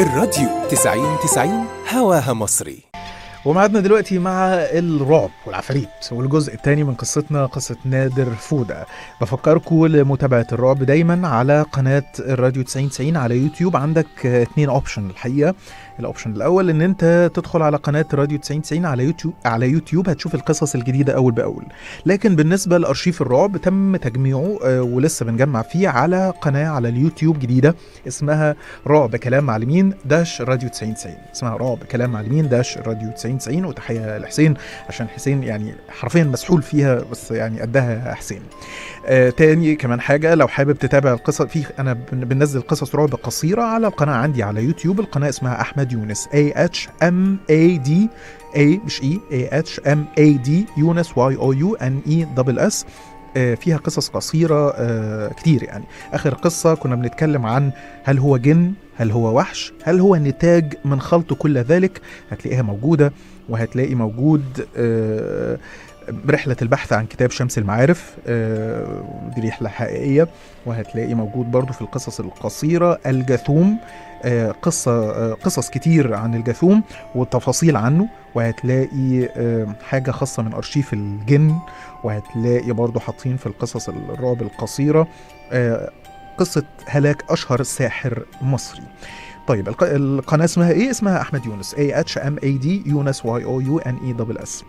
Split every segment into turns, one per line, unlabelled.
الراديو 90 90 هواها مصري
ومعادنا دلوقتي مع الرعب والعفاريت والجزء الثاني من قصتنا قصة نادر فودة بفكركم لمتابعة الرعب دايما على قناة الراديو 9090 على يوتيوب عندك آه، اتنين اوبشن الحقيقة الاوبشن الاول ان انت تدخل على قناة الراديو 9090 على يوتيوب على يوتيوب هتشوف القصص الجديدة اول باول لكن بالنسبة لارشيف الرعب تم تجميعه آه، ولسه بنجمع فيه على قناة على اليوتيوب جديدة اسمها رعب كلام معلمين داش راديو 9090 اسمها رعب كلام معلمين داش راديو 9090 وتحيه لحسين عشان حسين يعني حرفيا مسحول فيها بس يعني قدها حسين آه تاني كمان حاجه لو حابب تتابع القصص في انا بن- بنزل قصص رعب قصيره على القناه عندي على يوتيوب القناه اسمها احمد يونس A H M A D A مش E A H M A D يونس Y O U N E دبل S آه، فيها قصص قصيرة آه، كتير يعني آخر قصة كنا بنتكلم عن هل هو جن هل هو وحش هل هو نتاج من خلط كل ذلك هتلاقيها موجودة وهتلاقي موجود آه، رحلة البحث عن كتاب شمس المعارف آه، دي رحلة حقيقية وهتلاقي موجود برضو في القصص القصيرة الجاثوم آه، قصة آه، قصص كتير عن الجاثوم وتفاصيل عنه وهتلاقي آه، حاجة خاصة من أرشيف الجن وهتلاقي برضو حاطين في القصص الرعب القصيرة آه، قصة هلاك أشهر ساحر مصري طيب الق- القناة اسمها ايه؟ اسمها أحمد يونس A H M A D يونس Y O U N E دبل S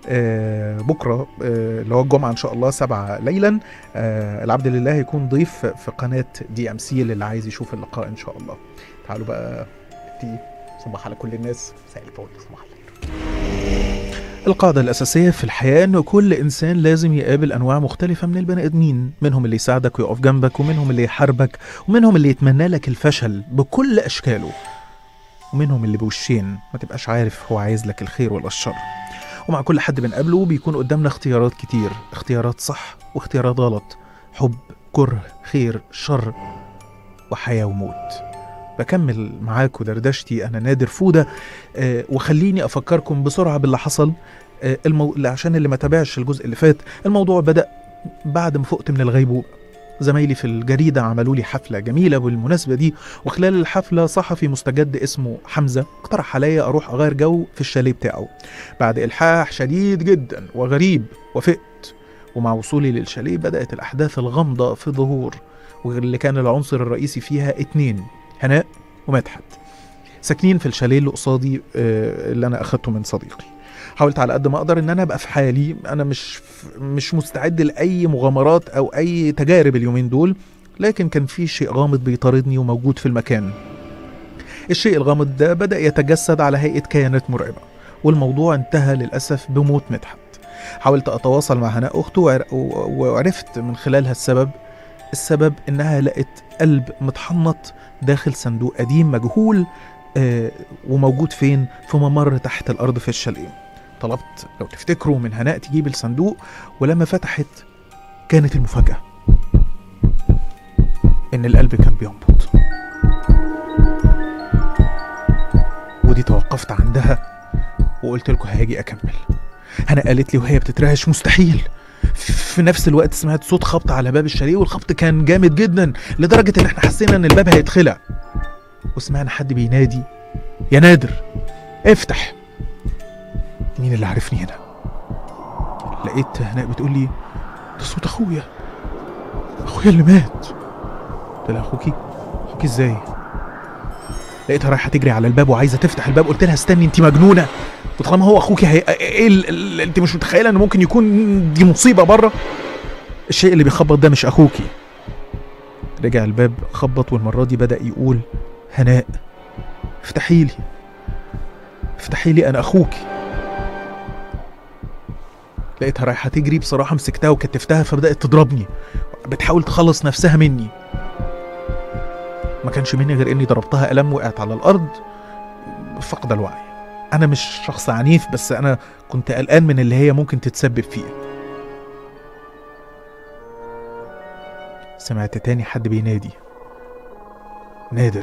آه بكرة آه اللي هو الجمعة إن شاء الله سبعة ليلا آه العبد لله هيكون ضيف في قناة دي أم سي للي عايز يشوف اللقاء إن شاء الله تعالوا بقى تي صباح على كل الناس مساء الفل صباح الخير القاعدة الأساسية في الحياة إن كل إنسان لازم يقابل أنواع مختلفة من البني آدمين، منهم اللي يساعدك ويقف جنبك، ومنهم اللي يحاربك، ومنهم اللي يتمنى لك الفشل بكل أشكاله، ومنهم اللي بوشين ما تبقاش عارف هو عايز لك الخير ولا الشر. ومع كل حد بنقابله بيكون قدامنا اختيارات كتير، اختيارات صح واختيارات غلط، حب، كره، خير، شر، وحياة وموت. بكمل معاكم دردشتي أنا نادر فودة آه، وخليني أفكركم بسرعة باللي حصل آه، المو... عشان اللي ما تابعش الجزء اللي فات الموضوع بدأ بعد ما فقت من الغيبوبة زمايلي في الجريدة عملوا لي حفلة جميلة بالمناسبة دي وخلال الحفلة صحفي مستجد اسمه حمزة اقترح عليا أروح أغير جو في الشاليه بتاعه بعد إلحاح شديد جدا وغريب وفقت ومع وصولي للشاليه بدأت الأحداث الغامضة في ظهور واللي كان العنصر الرئيسي فيها اتنين هناء ومدحت ساكنين في الشاليه اللي قصادي آه، اللي انا اخدته من صديقي حاولت على قد ما اقدر ان انا ابقى في حالي انا مش مش مستعد لاي مغامرات او اي تجارب اليومين دول لكن كان في شيء غامض بيطاردني وموجود في المكان الشيء الغامض ده بدا يتجسد على هيئه كيانات مرعبه والموضوع انتهى للاسف بموت مدحت حاولت اتواصل مع هناء اخته وعر- و- وعرفت من خلالها السبب السبب انها لقت قلب متحنط داخل صندوق قديم مجهول آه، وموجود فين في ممر تحت الارض في الشاليه طلبت لو تفتكروا من هناء تجيب الصندوق ولما فتحت كانت المفاجاه ان القلب كان بينبض ودي توقفت عندها وقلت لكم هاجي اكمل هنا قالت لي وهي بتترعش مستحيل في نفس الوقت سمعت صوت خبط على باب الشاليه والخبط كان جامد جدا لدرجه ان احنا حسينا ان الباب هيتخلع وسمعنا حد بينادي يا نادر افتح مين اللي عرفني هنا لقيت هناء بتقول لي ده صوت اخويا اخويا اللي مات قلت لها اخوكي اخوكي ازاي لقيتها رايحه تجري على الباب وعايزه تفتح الباب قلت لها استني انت مجنونه وطالما هو اخوكي هي... ايه ال... ال... انت مش متخيله ان ممكن يكون دي مصيبه بره الشيء اللي بيخبط ده مش اخوكي رجع الباب خبط والمره دي بدا يقول هناء افتحي لي افتحي لي انا اخوكي لقيتها رايحه تجري بصراحه مسكتها وكتفتها فبدات تضربني بتحاول تخلص نفسها مني ما كانش مني غير اني ضربتها قلم وقعت على الارض فقد الوعي انا مش شخص عنيف بس انا كنت قلقان من اللي هي ممكن تتسبب فيه سمعت تاني حد بينادي نادر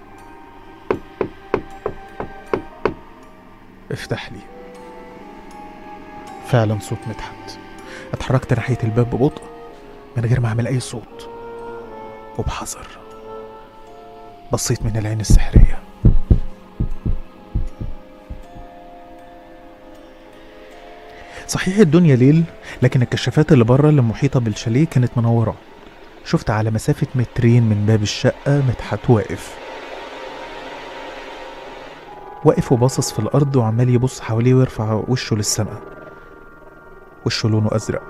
افتح لي فعلا صوت مدحت اتحركت ناحية الباب ببطء من غير ما اعمل اي صوت وبحذر بصيت من العين السحرية صحيح الدنيا ليل لكن الكشافات اللي بره اللي محيطة بالشاليه كانت منورة شفت على مسافة مترين من باب الشقة مدحت واقف واقف وباصص في الأرض وعمال يبص حواليه ويرفع وشه للسماء وشه لونه أزرق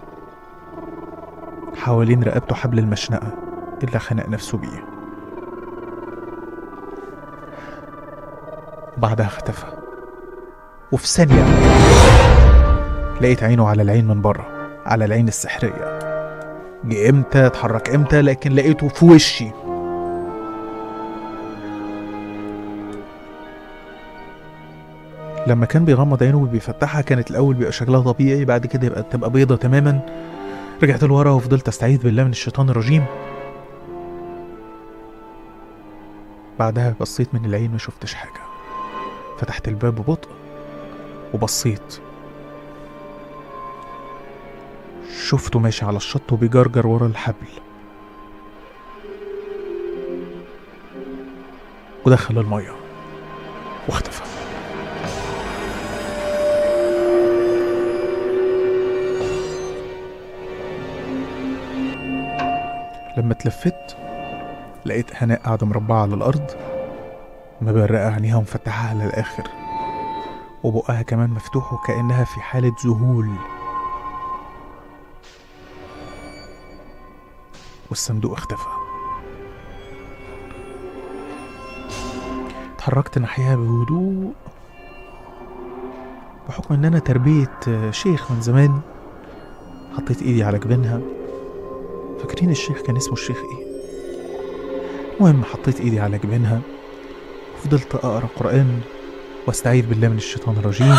حوالين رقبته حبل المشنقة اللي خنق نفسه بيه بعدها اختفى وفي ثانية لقيت عينه على العين من بره على العين السحرية جه امتى اتحرك امتى لكن لقيته في وشي لما كان بيغمض عينه وبيفتحها كانت الاول بيبقى شكلها طبيعي بعد كده يبقى تبقى بيضة تماما رجعت لورا وفضلت استعيذ بالله من الشيطان الرجيم بعدها بصيت من العين ما شفتش حاجة فتحت الباب ببطء وبصيت شفته ماشي على الشط وبيجرجر ورا الحبل ودخل المية واختفى لما اتلفت لقيت هناء قاعدة مربعة على الأرض مبرقة عينيها ومفتحة على الآخر وبقها كمان مفتوح وكأنها في حالة ذهول والصندوق اختفى اتحركت ناحيها بهدوء بحكم ان انا تربية شيخ من زمان حطيت ايدي على جبينها فاكرين الشيخ كان اسمه الشيخ ايه المهم حطيت ايدي على جبينها وفضلت اقرا قران واستعيذ بالله من الشيطان الرجيم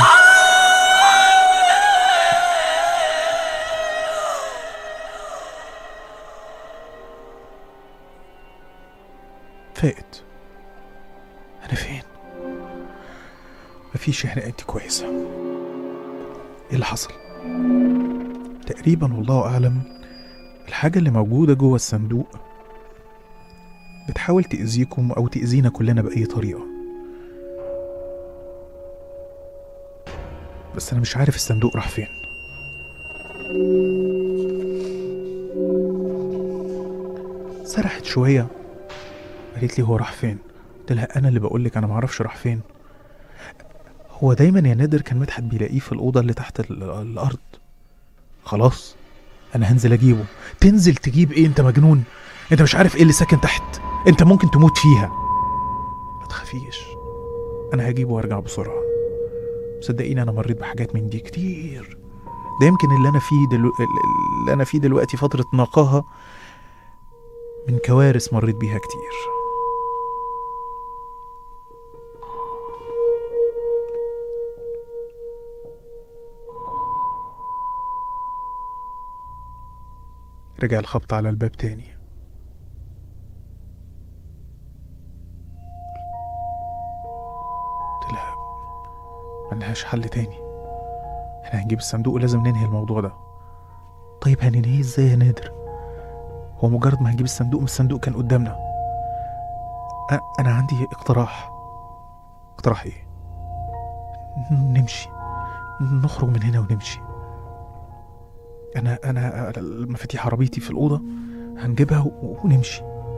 فائت انا فين مفيش هنا انت كويسه ايه اللي حصل تقريبا والله اعلم الحاجه اللي موجوده جوه الصندوق بتحاول تأذيكم أو تأذينا كلنا بأي طريقة بس أنا مش عارف الصندوق راح فين سرحت شوية قالت لي هو راح فين قلت لها أنا اللي بقولك أنا معرفش راح فين هو دايما يا نادر كان مدحت بيلاقيه في الأوضة اللي تحت ال- الأرض خلاص أنا هنزل أجيبه تنزل تجيب إيه أنت مجنون أنت مش عارف إيه اللي ساكن تحت انت ممكن تموت فيها ما تخافيش انا هجيبه وارجع بسرعه صدقيني انا مريت بحاجات من دي كتير ده يمكن اللي انا فيه دلو... اللي انا فيه دلوقتي فتره نقاهه من كوارث مريت بيها كتير رجع الخبط على الباب تاني قلت لها ملهاش حل تاني احنا هنجيب الصندوق ولازم ننهي الموضوع ده طيب هننهيه ازاي يا نادر هو مجرد ما هنجيب الصندوق من الصندوق كان قدامنا أ- انا عندي اقتراح اقتراح ايه ن- نمشي نخرج من هنا ونمشي انا انا المفاتيح عربيتي في الاوضه هنجيبها و- ونمشي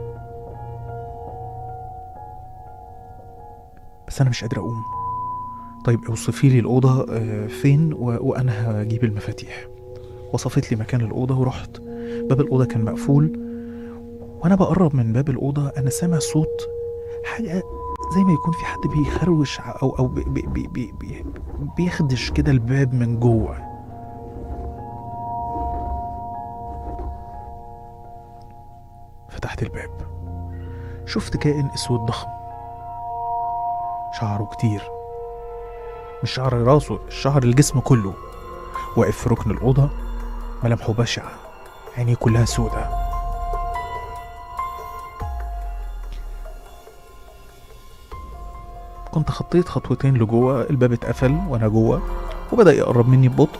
بس انا مش قادر اقوم طيب اوصفي لي الاوضه آه، فين و... وانا هجيب المفاتيح وصفت لي مكان الاوضه ورحت باب الاوضه كان مقفول وانا بقرب من باب الاوضه انا سامع صوت حاجه زي ما يكون في حد بيخروش او او بي بي بي بي بي بيخدش كده الباب من جوه فتحت الباب شفت كائن اسود ضخم شعره كتير مش شعر راسه شعر الجسم كله واقف في ركن الأوضة ملامحه بشعة عينيه كلها سودة كنت خطيت خطوتين لجوه الباب اتقفل وانا جوه وبدأ يقرب مني ببطء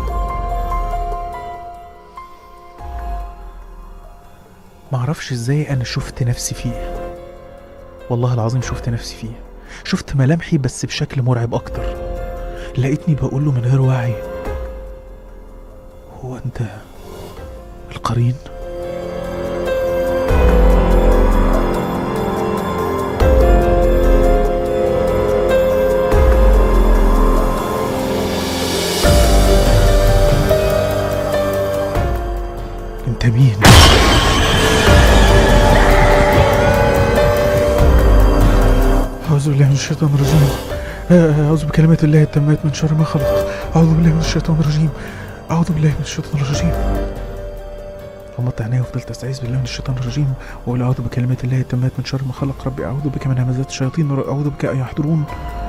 معرفش ازاي انا شفت نفسي فيه والله العظيم شفت نفسي فيه شفت ملامحي بس بشكل مرعب اكتر لقيتني بقول له من غير وعي هو انت القرين انت مين أعوذ بالله من الشيطان الرجيم آه، أعوذ بكلمات الله التامات من شر ما خلق أعوذ بالله من الشيطان الرجيم أعوذ بالله من الشيطان الرجيم غمضت عيني وفضلت أستعيذ بالله من الشيطان الرجيم وأقول أعوذ بكلمات الله التامات من شر ما خلق ربي أعوذ بك من همزات الشياطين أعوذ بك أن يحضرون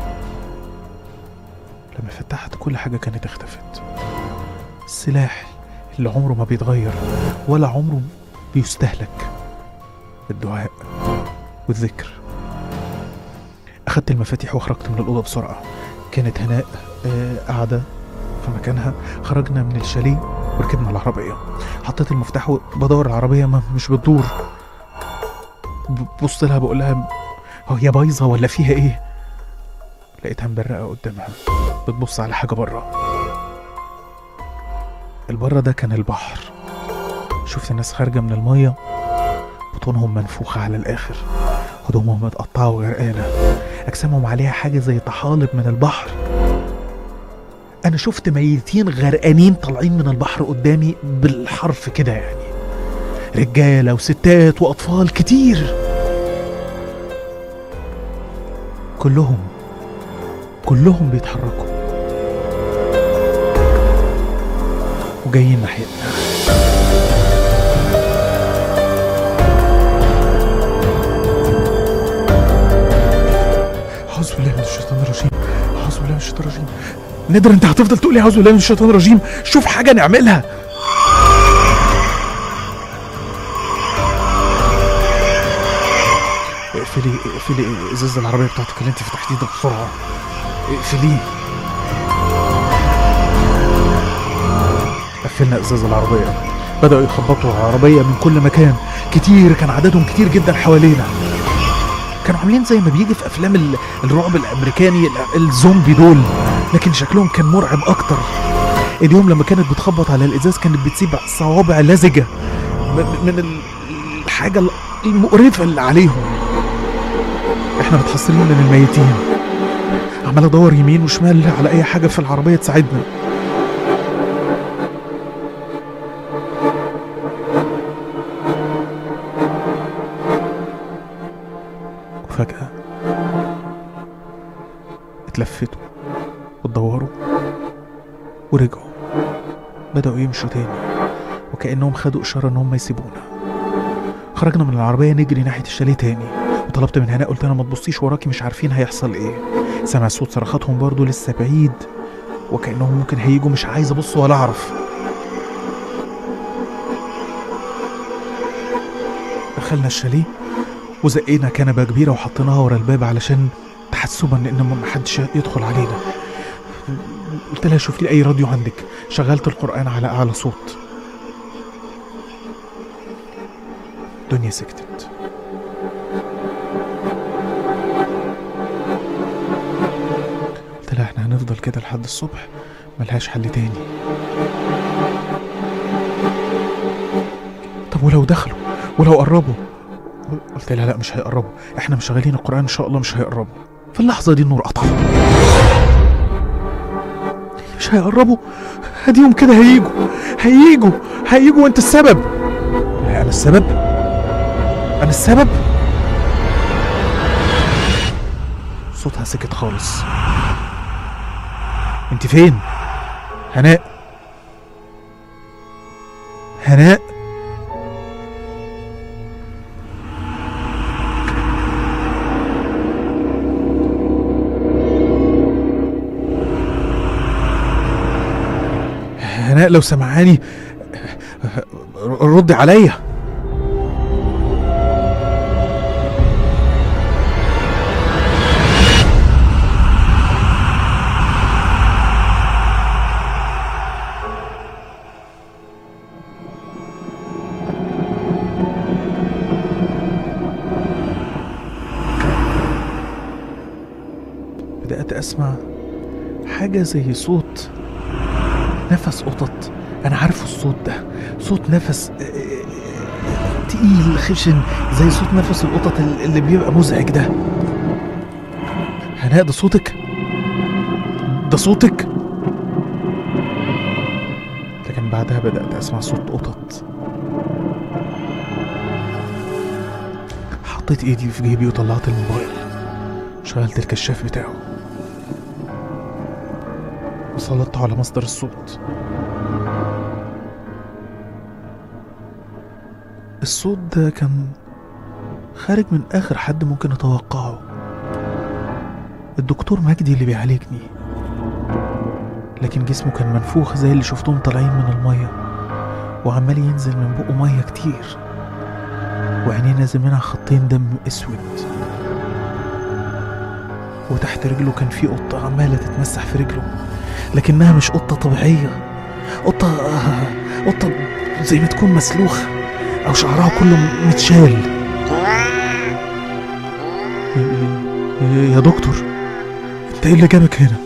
لما فتحت كل حاجة كانت اختفت السلاح اللي عمره ما بيتغير ولا عمره بيستهلك الدعاء والذكر أخدت المفاتيح وخرجت من الأوضة بسرعة كانت هناء آه، قاعدة في مكانها خرجنا من الشاليه وركبنا العربية حطيت المفتاح وبدور العربية ما مش بتدور ببص لها بقول لها هو هي بايظة ولا فيها ايه لقيتها مبرقة قدامها بتبص على حاجة بره البره ده كان البحر شفت الناس خارجة من المية بطونهم منفوخة على الآخر هدومهم متقطعة وغرقانة أجسامهم عليها حاجة زي طحالب من البحر أنا شفت ميتين غرقانين طالعين من البحر قدامي بالحرف كده يعني رجالة وستات وأطفال كتير كلهم كلهم بيتحركوا وجايين ناحيتنا أعوذ بالله من الشيطان الرجيم أعوذ بالله من الشيطان الرجيم ندر أنت هتفضل تقول لي أعوذ بالله من الشيطان الرجيم شوف حاجة نعملها اقفلي اقفلي ازاز العربية بتاعتك اللي انت فتحتيه ده بسرعة اقفليه قفلنا ازاز العربية بدأوا يخبطوا على العربية من كل مكان كتير كان عددهم كتير جدا حوالينا كانوا عاملين زي ما بيجي في افلام ال- الرعب الامريكاني ال- الزومبي دول لكن شكلهم كان مرعب اكتر ايديهم لما كانت بتخبط على الازاز كانت بتسيب صوابع لزجه من, من ال- الحاجه ال- المقرفه اللي عليهم احنا متحصلين من الميتين عمال ادور يمين وشمال على اي حاجه في العربيه تساعدنا وفجأة اتلفتوا واتدوروا ورجعوا بدأوا يمشوا تاني وكأنهم خدوا إشارة إن هم يسيبونا خرجنا من العربية نجري ناحية الشاليه تاني وطلبت من هناء قلت لها ما تبصيش وراكي مش عارفين هيحصل ايه سمع صوت صرخاتهم برضو لسه بعيد وكأنهم ممكن هيجوا مش عايز ابص ولا اعرف دخلنا الشاليه وزقينا كنبة كبيرة وحطيناها ورا الباب علشان تحسبا ان محدش يدخل علينا قلت لها شوف لي اي راديو عندك شغلت القرآن على اعلى صوت الدنيا سكتت قلت لها احنا هنفضل كده لحد الصبح ملهاش حل تاني طب ولو دخلوا ولو قربوا قلت لها لا مش هيقربوا احنا مشغلين القرآن ان شاء الله مش هيقربوا في اللحظة دي النور قطع مش هيقربوا اديهم كده هيجوا هيجوا هيجوا وانت السبب لا انا السبب انا السبب صوتها سكت خالص انت فين هناء هناء هناء لو سمعاني ردي عليا بدأت أسمع حاجة زي صوت نفس قطط انا عارفه الصوت ده صوت نفس آه، آه، تقيل خشن زي صوت نفس القطط ال- اللي بيبقى مزعج ده هناء ده صوتك ده صوتك لكن بعدها بدأت أسمع صوت قطط حطيت ايدي في جيبي وطلعت الموبايل شغلت الكشاف بتاعه وسلطته على مصدر الصوت الصوت ده كان خارج من آخر حد ممكن أتوقعه الدكتور مجدي اللي بيعالجني لكن جسمه كان منفوخ زي اللي شفتهم طالعين من المية وعمال ينزل من بقه مية كتير وعينيه نازل منها خطين دم اسود وتحت رجله كان في قطة عمالة تتمسح في رجله لكنها مش قطة طبيعية قطة قطة زي ما تكون مسلوخة أو شعرها كله متشال يا دكتور انت ايه اللي جابك هنا؟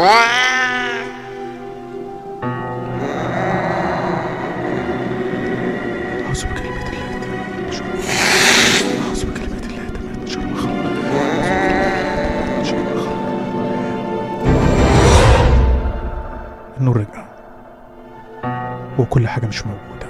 أعوذ بكلمة الله التامة من شر أعوذ بكلمة الله التامة من شر ما خلق أعوذ بكلمة الله التامة من شر ما خلق النور رجع وكل حاجة مش موجودة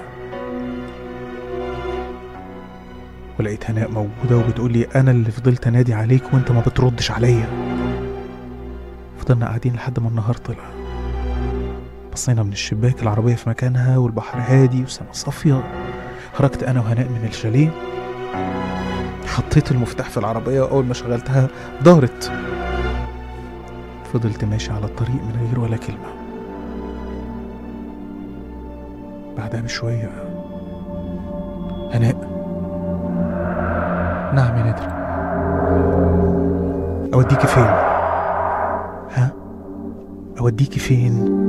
ولقيت هناء موجودة وبتقول لي أنا اللي فضلت أنادي عليك وأنت ما بتردش عليا فضلنا قاعدين لحد ما النهار طلع بصينا من الشباك العربية في مكانها والبحر هادي وسما صافية خرجت أنا وهناء من الشاليه حطيت المفتاح في العربية وأول ما شغلتها دارت فضلت ماشي على الطريق من غير ولا كلمة بعدها بشوية هناء نعم يا نادر أوديكي فين؟ ها؟ أوديكي فين؟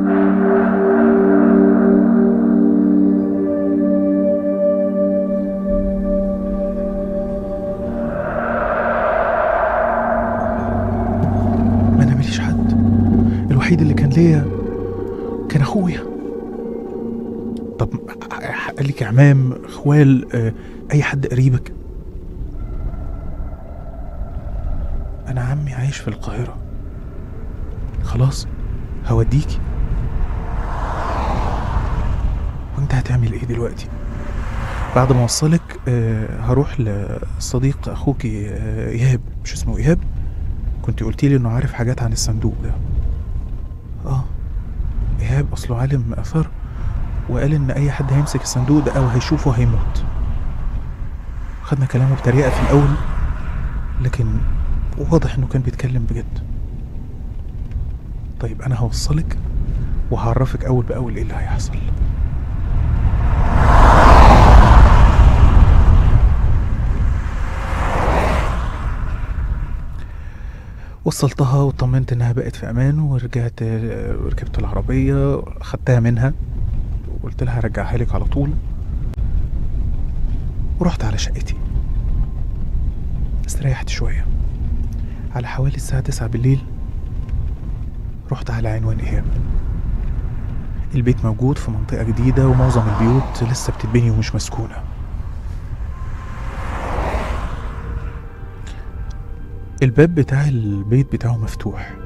ما انا ماليش حد الوحيد اللي كان ليا كان اخويا طب قال لك عمام اخوال آه، اي حد قريبك انا عمي عايش في القاهره خلاص هوديكي وانت هتعمل ايه دلوقتي بعد ما اوصلك آه، هروح لصديق اخوكي آه، ايهاب مش اسمه ايهاب كنت قلتي لي انه عارف حاجات عن الصندوق ده اه ايهاب اصله عالم اثار وقال ان اي حد هيمسك الصندوق ده او هيشوفه هيموت خدنا كلامه بطريقه في الاول لكن واضح انه كان بيتكلم بجد طيب انا هوصلك وهعرفك اول باول ايه اللي هيحصل وصلتها وطمنت انها بقت في امان ورجعت آه، ركبت العربيه خدتها منها وقلت لها هرجعها لك على طول ورحت على شقتي استريحت شويه على حوالي الساعه 9 بالليل رحت على عنوان ايهاب البيت موجود في منطقه جديده ومعظم البيوت لسه بتتبني ومش مسكونه الباب بتاع البيت بتاعه مفتوح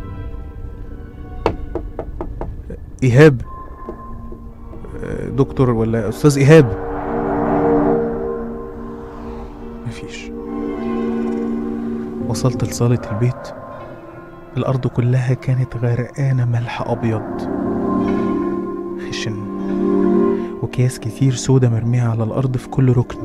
إيهاب آه، دكتور ولا أستاذ إيهاب مفيش وصلت لصالة البيت الأرض كلها كانت غرقانة ملح أبيض خشن وأكياس كتير سودة مرمية على الأرض في كل ركن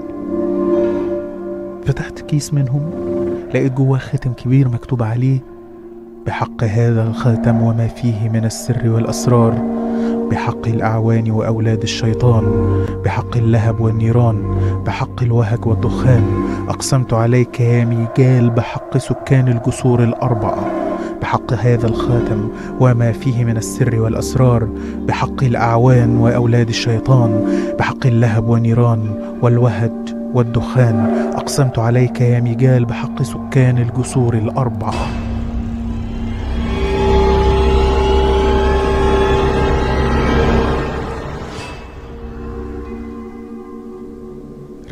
فتحت كيس منهم لقيت جواه خاتم كبير مكتوب عليه بحق هذا الخاتم وما فيه من السر والأسرار بحق الأعوان وأولاد الشيطان بحق اللهب والنيران بحق الوهج والدخان أقسمت عليك يا ميجال بحق سكان الجسور الأربعة بحق هذا الخاتم وما فيه من السر والأسرار بحق الأعوان وأولاد الشيطان بحق اللهب والنيران والوهج والدخان أقسمت عليك يا ميجال بحق سكان الجسور الأربعة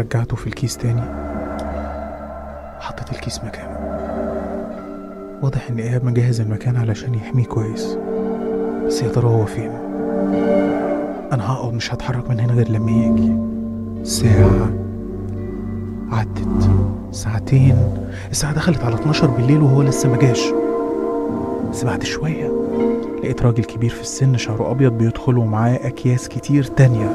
رجعته في الكيس تاني حطيت الكيس مكانه واضح ان ايهاب مجهز المكان علشان يحميه كويس بس يا ترى هو فين انا هقعد مش هتحرك من هنا غير لما يجي ساعة عدت ساعتين الساعة دخلت على 12 بالليل وهو لسه ما جاش بس بعد شوية لقيت راجل كبير في السن شعره أبيض بيدخل ومعاه أكياس كتير تانية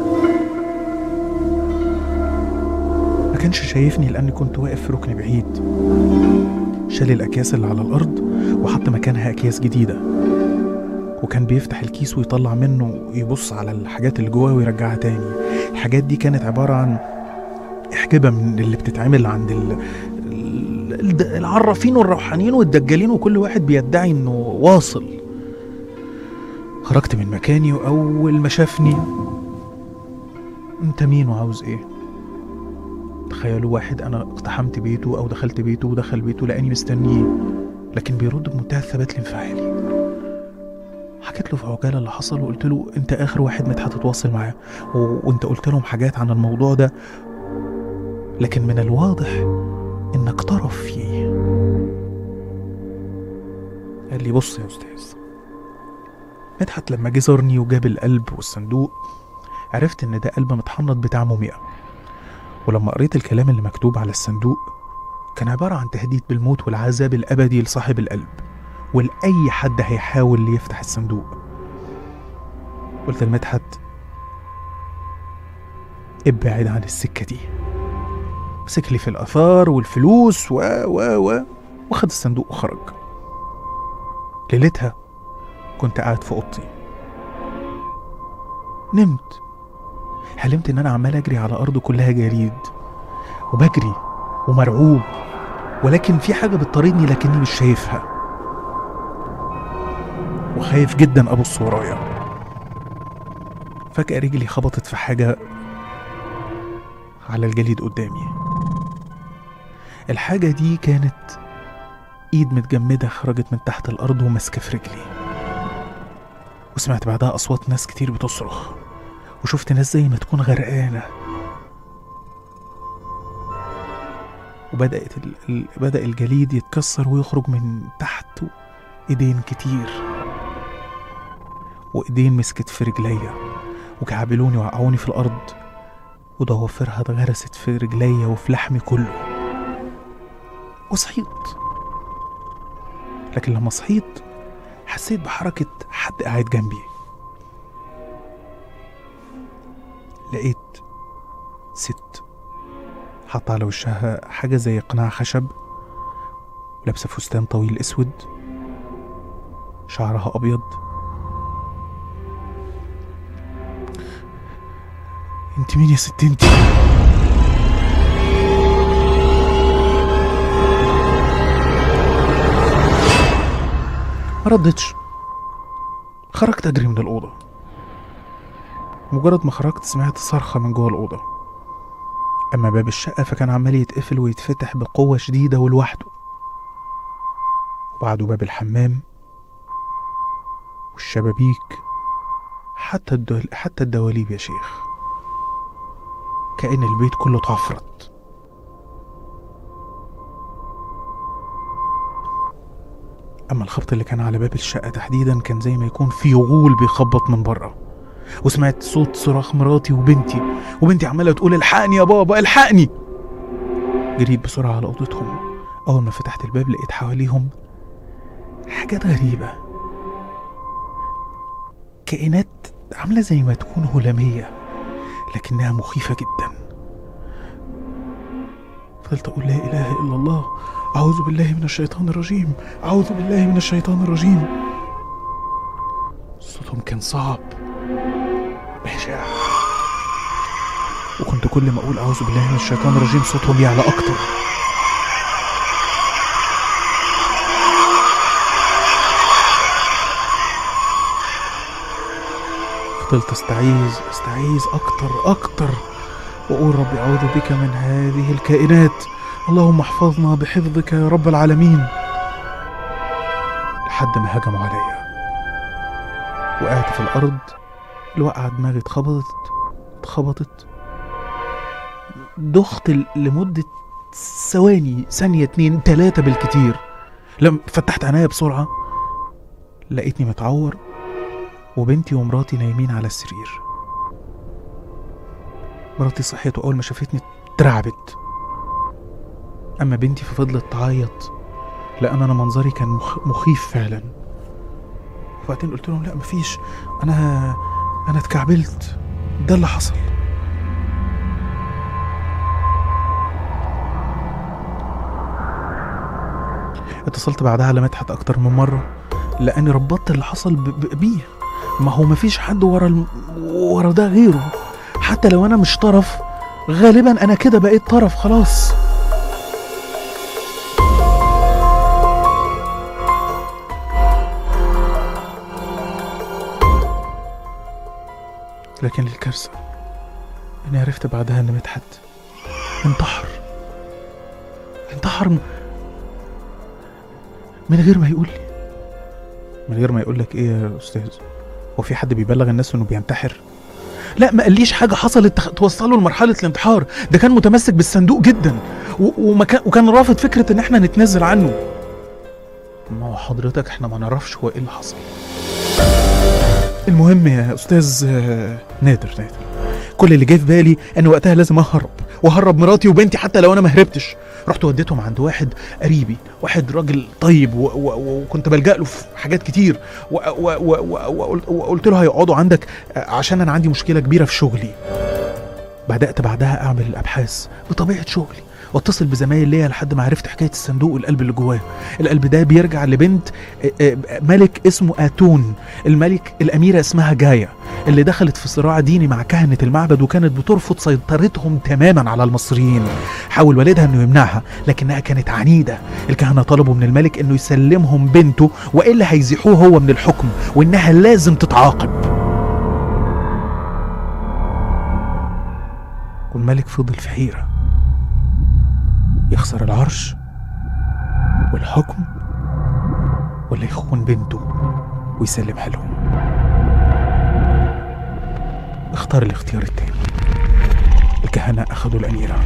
ما كانش شايفني لأني كنت واقف في ركن بعيد شال الأكياس اللي على الأرض وحط مكانها أكياس جديدة وكان بيفتح الكيس ويطلع منه يبص على الحاجات اللي جواه ويرجعها تاني الحاجات دي كانت عبارة عن احجبة من اللي بتتعمل عند ال... ال- العرافين والروحانيين والدجالين وكل واحد بيدعي انه واصل خرجت من مكاني واول ما شافني انت مين وعاوز ايه تخيلوا واحد انا اقتحمت بيته او دخلت بيته ودخل بيته لاني مستنيه لكن بيرد بمنتهى الثبات الانفعالي حكيت له في عجاله اللي حصل وقلت له انت اخر واحد مدحت تتواصل معاه و... وانت قلت لهم حاجات عن الموضوع ده لكن من الواضح انك طرف فيه قال لي بص يا استاذ مدحت لما جه زارني وجاب القلب والصندوق عرفت ان ده قلب متحنط بتاع موميا ولما قريت الكلام اللي مكتوب على الصندوق كان عبارة عن تهديد بالموت والعذاب الأبدي لصاحب القلب ولأي حد هيحاول يفتح الصندوق قلت لمدحت ابعد عن السكة دي مسك لي في الآثار والفلوس و و و وخد الصندوق وخرج ليلتها كنت قاعد في أوضتي نمت حلمت إن أنا عمال أجري على أرض كلها جليد وبجري ومرعوب ولكن في حاجة بتطاردني لكني مش شايفها وخايف جدا أبص ورايا فجأة رجلي خبطت في حاجة على الجليد قدامي الحاجة دي كانت إيد متجمدة خرجت من تحت الأرض وماسكة في رجلي وسمعت بعدها أصوات ناس كتير بتصرخ وشفت ناس زي ما تكون غرقانة وبدأت ال... ال... بدأ الجليد يتكسر ويخرج من تحته إيدين كتير وإيدين مسكت في رجليا وكعبلوني وقعوني في الأرض وضوافرها اتغرست في رجليا وفي لحمي كله وصحيت لكن لما صحيت حسيت بحركة حد قاعد جنبي لقيت ست حاطة على وشها حاجة زي قناع خشب ولابسة فستان طويل اسود شعرها ابيض انت مين يا ست انت ما ردتش خرجت اجري من الاوضه مجرد ما خرجت سمعت صرخه من جوه الاوضه اما باب الشقه فكان عمال يتقفل ويتفتح بقوه شديده ولوحده وبعده باب الحمام والشبابيك حتى الدول... حتى الدواليب يا شيخ كأن البيت كله اتعفرت أما الخبط اللي كان على باب الشقة تحديدا كان زي ما يكون في غول بيخبط من بره وسمعت صوت صراخ مراتي وبنتي وبنتي عمالة تقول الحقني يا بابا الحقني جريت بسرعة على أوضتهم أول ما فتحت الباب لقيت حواليهم حاجات غريبة كائنات عاملة زي ما تكون هلامية لكنها مخيفة جدا فضلت أقول لا إله إلا الله أعوذ بالله من الشيطان الرجيم أعوذ بالله من الشيطان الرجيم صوتهم كان صعب بشع وكنت كل ما أقول أعوذ بالله من الشيطان الرجيم صوتهم يعلى أكتر فضلت استعيذ استعيذ اكتر اكتر واقول ربي اعوذ بك من هذه الكائنات اللهم احفظنا بحفظك يا رب العالمين لحد ما هجموا عليا وقعت في الارض الوقعة دماغي اتخبطت اتخبطت دخت ل- لمدة ثواني ثانية اتنين تلاتة بالكتير لما فتحت عينيا بسرعة لقيتني متعور وبنتي ومراتي نايمين على السرير مراتي صحيت وأول ما شافتني اترعبت أما بنتي ففضلت تعيط لأن أنا منظري كان مخ... مخيف فعلا وبعدين قلت لهم لا مفيش أنا أنا اتكعبلت ده اللي حصل اتصلت بعدها على مدحت أكتر من مرة لأني ربطت اللي حصل ب... ب... بيه ما هو مفيش حد ورا الم... ورا ده غيره حتى لو أنا مش طرف غالبا أنا كده بقيت طرف خلاص لكن الكارثة إني عرفت بعدها إن مدحت انتحر انتحر م- من غير ما يقول لي من غير ما يقول لك إيه يا أستاذ هو في حد بيبلغ الناس إنه بينتحر لا ما قاليش حاجة حصلت تخ- توصله لمرحلة الانتحار ده كان متمسك بالصندوق جدا و- وما كان وكان رافض فكرة إن إحنا نتنازل عنه ما هو حضرتك إحنا ما نعرفش هو إيه اللي حصل المهم يا استاذ آه، نادر نادر كل اللي جه في بالي ان وقتها لازم اهرب واهرب مراتي وبنتي حتى لو انا ما هربتش رحت وديتهم عند واحد قريبي واحد راجل طيب و- و- وكنت بلجأ له في حاجات كتير و- و- و- و- وقلت- وقلت له هيقعدوا عندك آه، عشان انا عندي مشكله كبيره في شغلي بدأت بعدها اعمل الابحاث بطبيعه شغلي واتصل بزمايل ليا لحد ما عرفت حكايه الصندوق والقلب اللي جواه القلب ده بيرجع لبنت آه، آه، ملك اسمه اتون الملك الأميرة اسمها جايا اللي دخلت في صراع ديني مع كهنة المعبد وكانت بترفض سيطرتهم تماما على المصريين حاول والدها انه يمنعها لكنها كانت عنيدة الكهنة طلبوا من الملك انه يسلمهم بنته وإلا هيزيحوه هو من الحكم وإنها لازم تتعاقب والملك فضل في حيرة يخسر العرش والحكم ولا يخون بنته ويسلمها لهم اختار الاختيار التاني الكهنة أخذوا الأميرة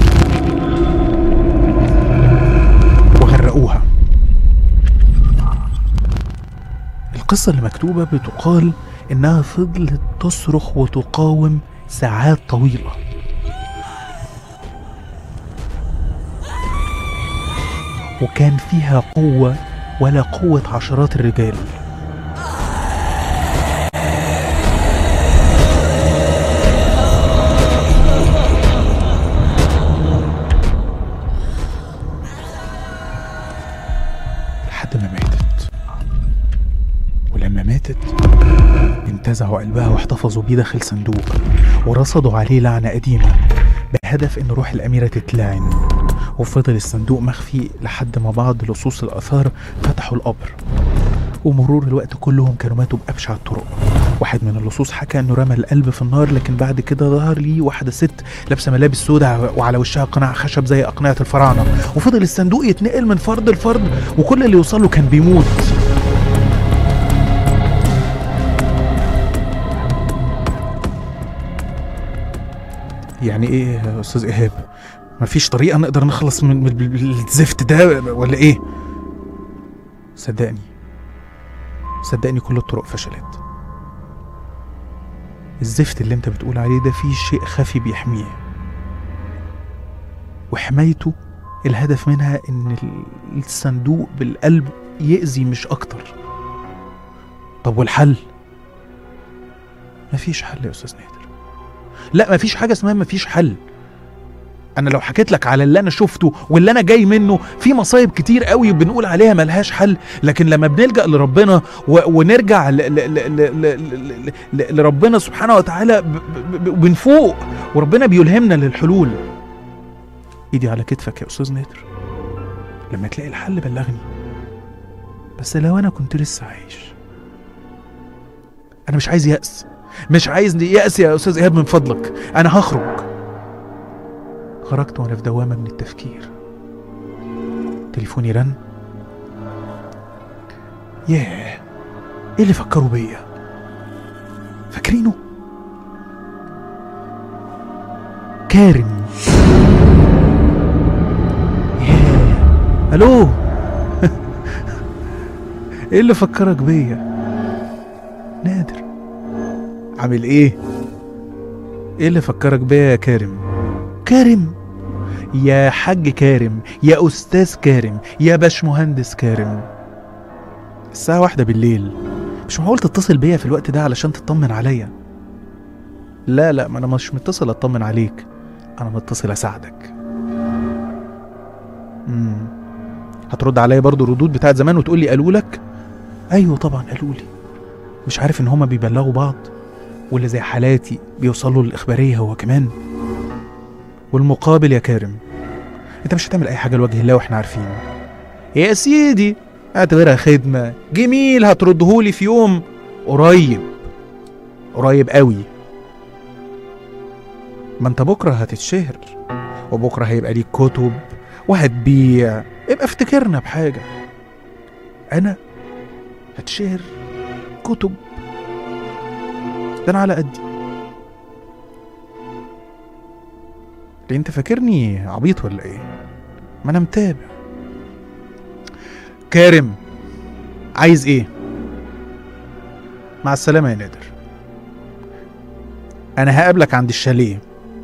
وغرقوها القصة اللي مكتوبة بتقال إنها فضلت تصرخ وتقاوم ساعات طويلة وكان فيها قوة ولا قوة عشرات الرجال لحد ما ماتت ولما ماتت انتزعوا قلبها واحتفظوا بيه داخل صندوق ورصدوا عليه لعنة قديمة بهدف ان روح الأميرة تتلعن وفضل الصندوق مخفي لحد ما بعض لصوص الآثار فتحوا القبر ومرور الوقت كلهم كانوا ماتوا بأبشع الطرق واحد من اللصوص حكى انه رمى القلب في النار لكن بعد كده ظهر لي واحده ست لابسه ملابس سوداء وعلى وشها قناع خشب زي اقنعه الفراعنه وفضل الصندوق يتنقل من فرد لفرد وكل اللي يوصل له كان بيموت يعني ايه يا استاذ ايهاب مفيش طريقه نقدر نخلص من من- من الزفت ده ولا ايه صدقني صدقني كل الطرق فشلت الزفت اللي انت بتقول عليه ده فيه شيء خفي بيحميه وحمايته الهدف منها ان ال- الصندوق بالقلب يأذي مش اكتر طب والحل مفيش حل يا استاذ نادر لا مفيش حاجه اسمها مفيش حل انا لو حكيت لك على اللي انا شفته واللي انا جاي منه في مصايب كتير قوي بنقول عليها ملهاش حل لكن لما بنلجا لربنا و... ونرجع ل... ل... ل... ل... ل... ل... لربنا سبحانه وتعالى ب... ب... ب... بنفوق وربنا بيلهمنا للحلول ايدي على كتفك يا استاذ نادر لما تلاقي الحل بلغني بس لو انا كنت لسه عايش انا مش عايز يأس مش عايز يأس يا استاذ ايهاب من فضلك انا هخرج خرجت وانا في دوامه من التفكير تليفوني رن ياه ايه اللي فكروا بيا فاكرينه كارم الو ايه اللي فكرك بيا نادر عامل ايه ايه اللي فكرك بيا يا كارم كارم يا حاج كارم يا استاذ كارم يا باشمهندس كارم الساعة واحدة بالليل مش معقول تتصل بيا في الوقت ده علشان تطمن عليا لا لا ما انا مش متصل اطمن عليك انا متصل اساعدك امم هترد عليا برضو الردود بتاعت زمان وتقول لي قالوا لك ايوه طبعا قالوا لي مش عارف ان هما بيبلغوا بعض واللي زي حالاتي بيوصلوا للاخباريه هو كمان والمقابل يا كارم انت مش هتعمل اي حاجه لوجه الله واحنا عارفين يا سيدي اعتبرها خدمه جميل هتردهولي في يوم قريب قريب قوي ما انت بكره هتتشهر وبكره هيبقى ليك كتب وهتبيع ابقى افتكرنا بحاجه انا هتشهر كتب ده انا على قدي ليه انت فاكرني عبيط ولا ايه ما انا متابع كارم عايز ايه مع السلامه يا نادر انا هقابلك عند الشاليه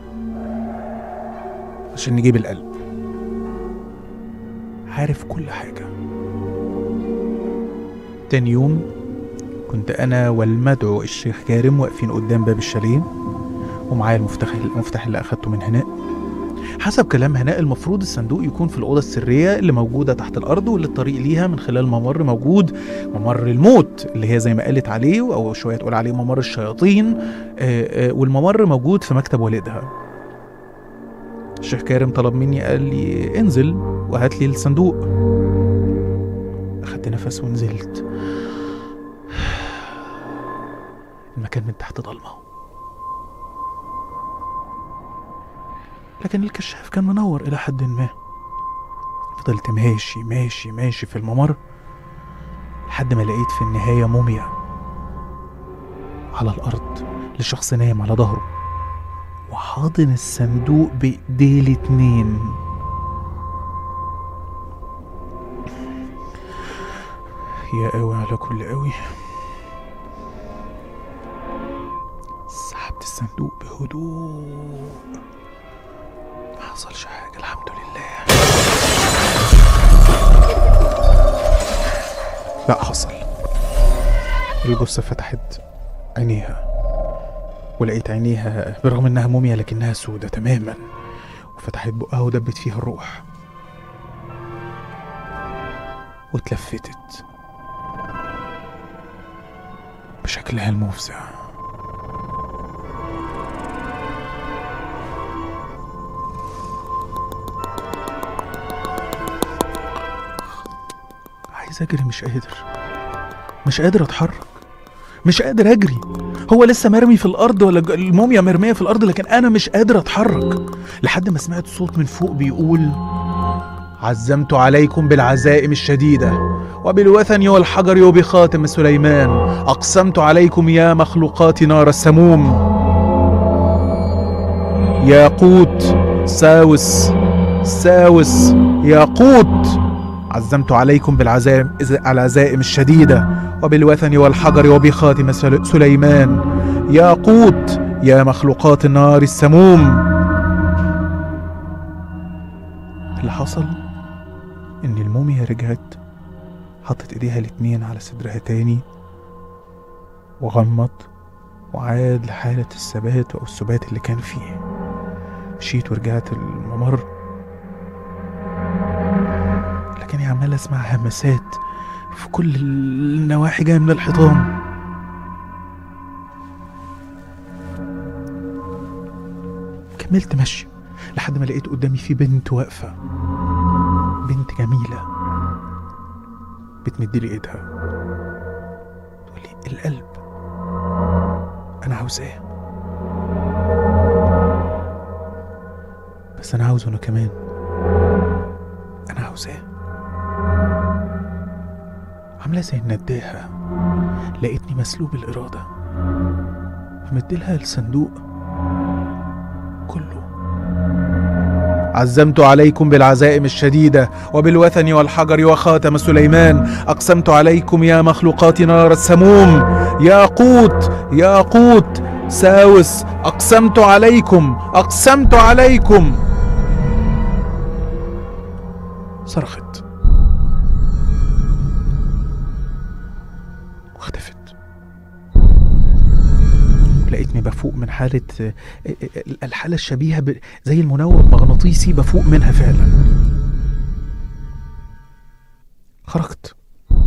عشان نجيب القلب عارف كل حاجه تاني يوم كنت انا والمدعو الشيخ كارم واقفين قدام باب الشاليه ومعايا المفتاح المفتاح اللي اخدته من هناء حسب كلام هناء المفروض الصندوق يكون في الأوضة السرية اللي موجودة تحت الأرض واللي الطريق ليها من خلال ممر موجود ممر الموت اللي هي زي ما قالت عليه أو شوية تقول عليه ممر الشياطين آه، آه، والممر موجود في مكتب والدها الشيخ كارم طلب مني قال لي انزل وهات لي الصندوق أخدت نفس ونزلت المكان من تحت ضلمه لكن الكشاف كان منور إلى حد ما فضلت ماشي ماشي ماشي في الممر لحد ما لقيت في النهاية موميا على الأرض لشخص نايم على ظهره وحاضن الصندوق بإيديه الاتنين يا قوي على كل قوي سحبت الصندوق بهدوء ما حصلش حاجة الحمد لله لا حصل الجثة فتحت عينيها ولقيت عينيها برغم انها موميا لكنها سودة تماما وفتحت بقها ودبت فيها الروح واتلفتت بشكلها المفزع عايز اجري مش قادر مش قادر اتحرك مش قادر اجري هو لسه مرمي في الارض ولا ج- الموميا مرميه في الارض لكن انا مش قادر اتحرك لحد ما سمعت صوت من فوق بيقول عزمت عليكم بالعزائم الشديده وبالوثن والحجر وبخاتم سليمان اقسمت عليكم يا مخلوقات نار السموم ياقوت ساوس ساوس ياقوت عزمت عليكم بالعزائم العزائم الشديدة وبالوثن والحجر وبخاتم سل- سليمان ياقوت يا مخلوقات النار السموم اللي حصل ان الموميا رجعت حطت ايديها الاتنين على صدرها تاني وغمض وعاد لحالة الثبات او السبات اللي كان فيه مشيت ورجعت الممر لكني عمال اسمع همسات في كل النواحي جايه من الحيطان كملت مشي لحد ما لقيت قدامي في بنت واقفة بنت جميلة بتمد لي ايدها تقول لي القلب انا عاوزاه بس انا عاوزه انا كمان انا عاوزاه عامله زي النداهه لقيتني مسلوب الاراده فمديلها الصندوق كله عزمت عليكم بالعزائم الشديدة وبالوثن والحجر وخاتم سليمان أقسمت عليكم يا مخلوقات نار السموم يا قوت يا قوت ساوس أقسمت عليكم أقسمت عليكم صرخت واختفت لقيتني بفوق من حالة الحالة الشبيهة ب... زي المنوم المغناطيسي بفوق منها فعلا خرجت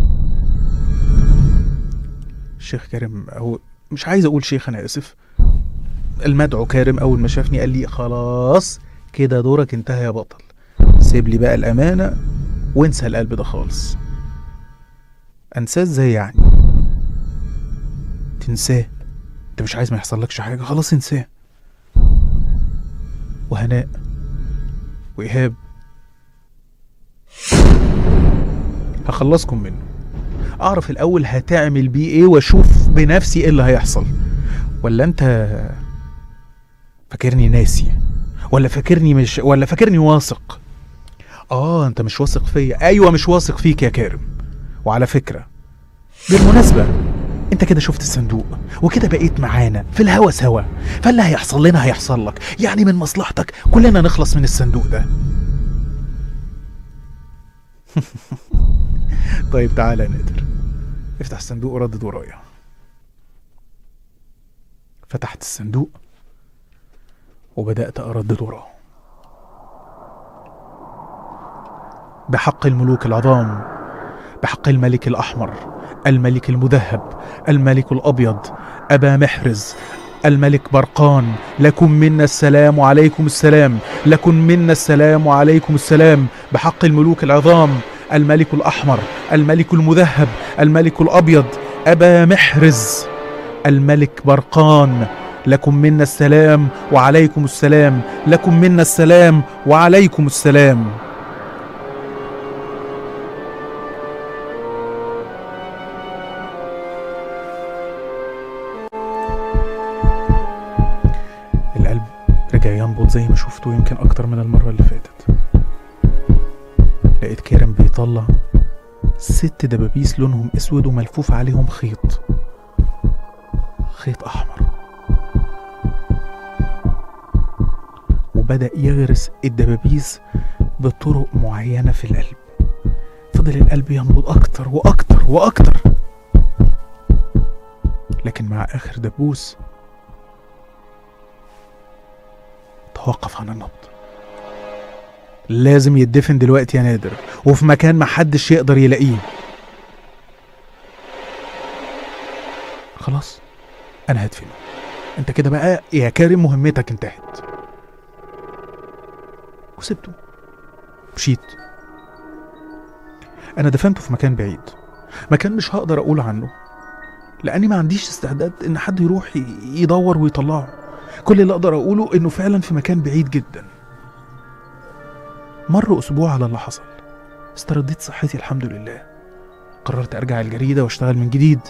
الشيخ كريم أو مش عايز أقول شيخ أنا آسف المدعو كارم أول ما شافني قال لي خلاص كده دورك انتهى يا بطل سيب لي بقى الأمانة وانسى القلب ده خالص أنساه ازاي يعني تنساه انت مش عايز ما يحصلكش حاجة خلاص انساه وهناء وإيهاب هخلصكم منه أعرف الأول هتعمل بيه إيه وأشوف بنفسي إيه اللي هيحصل ولا أنت فاكرني ناسي ولا فاكرني مش ولا فاكرني واثق آه أنت مش واثق فيا أيوة مش واثق فيك يا كارم وعلى فكرة بالمناسبة انت كده شفت الصندوق وكده بقيت معانا في الهوا سوا فاللي هيحصل لنا هيحصل لك يعني من مصلحتك كلنا نخلص من الصندوق ده طيب تعالى يا نادر افتح الصندوق وردد ورايا فتحت الصندوق وبدأت أردد وراه بحق الملوك العظام بحق الملك الأحمر الملك المذهب الملك الأبيض أبا محرز الملك برقان لكم منا السلام وعليكم السلام لكم منا السلام وعليكم السلام بحق الملوك العظام الملك الأحمر الملك المذهب الملك الأبيض أبا محرز الملك برقان لكم منا السلام وعليكم السلام لكم منا السلام وعليكم السلام القلب رجع ينبض زي ما شفته يمكن أكتر من المرة اللي فاتت لقيت كارم بيطلع ست دبابيس لونهم اسود وملفوف عليهم خيط خيط احمر وبدا يغرس الدبابيس بطرق معينه في القلب فضل القلب ينبض اكتر واكتر واكتر لكن مع اخر دبوس توقف عن النبض لازم يدفن دلوقتي يا نادر وفي مكان محدش يقدر يلاقيه خلاص انا هدفنه انت كده بقى يا كارم مهمتك انتهت وسبته مشيت انا دفنته في مكان بعيد مكان مش هقدر اقول عنه لاني ما عنديش استعداد ان حد يروح ي- يدور ويطلعه كل اللي اقدر اقوله انه فعلا في مكان بعيد جدا مر اسبوع على اللي حصل استرديت صحتي الحمد لله قررت ارجع الجريده واشتغل من جديد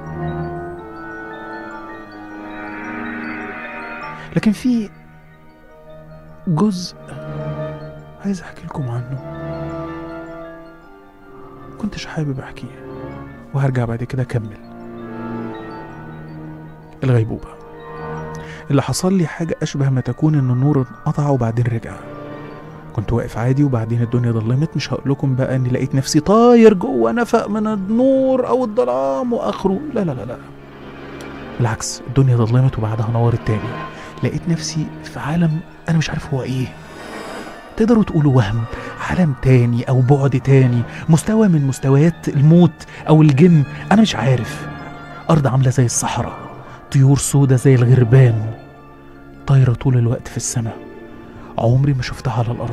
لكن في جزء عايز احكي لكم عنه كنتش حابب احكيه وهرجع بعد كده اكمل الغيبوبه اللي حصل لي حاجه اشبه ما تكون ان النور انقطع وبعدين رجع كنت واقف عادي وبعدين الدنيا ضلمت مش هقول لكم بقى اني لقيت نفسي طاير جوه نفق من النور او الظلام واخره لا لا لا لا بالعكس الدنيا ضلمت وبعدها نورت تاني لقيت نفسي في عالم انا مش عارف هو ايه تقدروا تقولوا وهم عالم تاني او بعد تاني مستوى من مستويات الموت او الجن انا مش عارف ارض عامله زي الصحراء طيور سودة زي الغربان طايره طول الوقت في السماء عمري ما شفتها على الارض